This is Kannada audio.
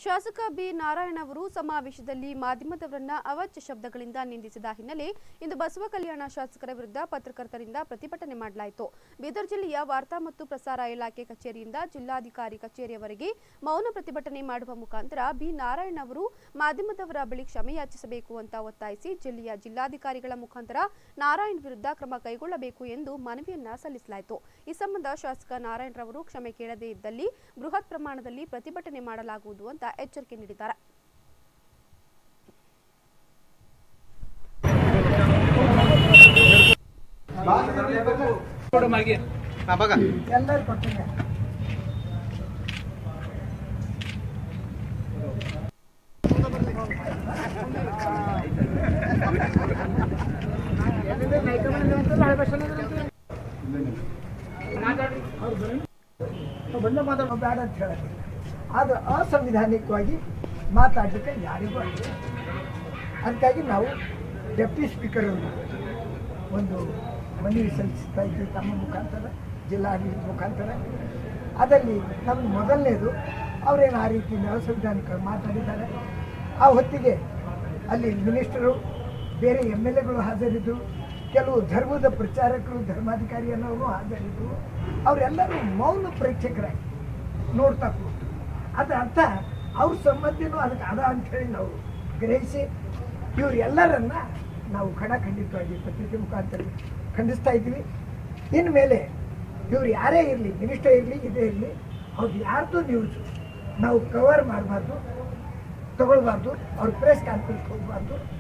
ಶಾಸಕ ಬಿ ನಾರಾಯಣ ಅವರು ಸಮಾವೇಶದಲ್ಲಿ ಮಾಧ್ಯಮದವರನ್ನ ಅವಾಚ್ಯ ಶಬ್ದಗಳಿಂದ ನಿಂದಿಸಿದ ಹಿನ್ನೆಲೆ ಇಂದು ಬಸವ ಕಲ್ಯಾಣ ಶಾಸಕರ ವಿರುದ್ಧ ಪತ್ರಕರ್ತರಿಂದ ಪ್ರತಿಭಟನೆ ಮಾಡಲಾಯಿತು ಬೀದರ್ ಜಿಲ್ಲೆಯ ವಾರ್ತಾ ಮತ್ತು ಪ್ರಸಾರ ಇಲಾಖೆ ಕಚೇರಿಯಿಂದ ಜಿಲ್ಲಾಧಿಕಾರಿ ಕಚೇರಿಯವರೆಗೆ ಮೌನ ಪ್ರತಿಭಟನೆ ಮಾಡುವ ಮುಖಾಂತರ ಬಿ ನಾರಾಯಣ ಅವರು ಮಾಧ್ಯಮದವರ ಬಳಿ ಕ್ಷಮೆ ಯಾಚಿಸಬೇಕು ಅಂತ ಒತ್ತಾಯಿಸಿ ಜಿಲ್ಲೆಯ ಜಿಲ್ಲಾಧಿಕಾರಿಗಳ ಮುಖಾಂತರ ನಾರಾಯಣ್ ವಿರುದ್ಧ ಕ್ರಮ ಕೈಗೊಳ್ಳಬೇಕು ಎಂದು ಮನವಿಯನ್ನ ಸಲ್ಲಿಸಲಾಯಿತು ಈ ಸಂಬಂಧ ಶಾಸಕ ನಾರಾಯಣರವರು ಕ್ಷಮೆ ಕೇಳದೇ ಇದ್ದಲ್ಲಿ ಬೃಹತ್ ಪ್ರಮಾಣದಲ್ಲಿ ಪ್ರತಿಭಟನೆ ಮಾಡಲಾಗುವುದು ಅಂತ ಎಚ್ಚರಿಕೆ ನೀಡಿದ್ದಾರೆ ಹಾ ಬಗ ಎಲ್ಲರೂ ಕೊಟ್ಟಿದ್ದಾರೆ ಬಂದ ಮಾತಾಡೋ ಬೇಡ ಅಂತ ಹೇಳೋದು ಅದು ಅಸಂವಿಧಾನಿಕವಾಗಿ ಮಾತಾಡಲಿಕ್ಕೆ ಯಾರಿಗೂ ಅಡ್ಡಿ ಇಲ್ಲ. ಅದಕ್ಕಾಗಿ ನಾವು ಡೆಪ್ಟಿ ಸ್ಪೀಕರ್ ಅವರು ಒಂದು ಮನವಿ ಸಲ್ಲಿಸ್ತಾ ಇದ್ದೀವಿ ತಮ್ಮ ಮುಖಾಂತರ ಜಿಲ್ಲಾಡಳಿತ ಮುಖಾಂತರ ಅದರಲ್ಲಿ ನಮ್ದು ಮೊದಲನೇದು ಅವರೇನು ಆ ರೀತಿ ಅಸಂವಿಧಾನಿಕ ಮಾತಾಡಿದ್ದಾರೆ ಆ ಹೊತ್ತಿಗೆ ಅಲ್ಲಿ ಮಿನಿಸ್ಟರು ಬೇರೆ ಎಮ್ ಎಲ್ ಎಗಳು ಹಾಜರಿದ್ದರು ಕೆಲವು ಧರ್ಮದ ಪ್ರಚಾರಕರು ಧರ್ಮಾಧಿಕಾರಿ ಅನ್ನೋರು ಹಾಜರಿದ್ದರು ಅವರೆಲ್ಲರೂ ಮೌನ ಪ್ರೇಕ್ಷಕರಾಗಿ ನೋಡ್ತಾ ಕೂತು ಅದರ ಅರ್ಥ ಅವ್ರ ಸಮ್ಮತಿನೂ ಅದಕ್ಕೆ ಅದ ಅಂಥೇಳಿ ನಾವು ಗ್ರಹಿಸಿ ಇವ್ರು ಎಲ್ಲರನ್ನ ನಾವು ಖಡಖಂಡಿತವಾಗಿ ಪತ್ರಿಕೆ ಮುಖಾಂತರ ಖಂಡಿಸ್ತಾ ಇದ್ದೀವಿ ಇನ್ಮೇಲೆ ಇವ್ರು ಯಾರೇ ಇರಲಿ ಮಿನಿಸ್ಟರ್ ಇರಲಿ ಇದೇ ಇರಲಿ ಅವ್ರು ಯಾರ್ದು ನ್ಯೂಸ್ ನಾವು ಕವರ್ ಮಾಡಬಾರ್ದು ತಗೊಳ್ಬಾರ್ದು ಅವ್ರ ಪ್ರೆಸ್ ಕಾನ್ಫರೆನ್ಸ್ ಹೋಗಬಾರ್ದು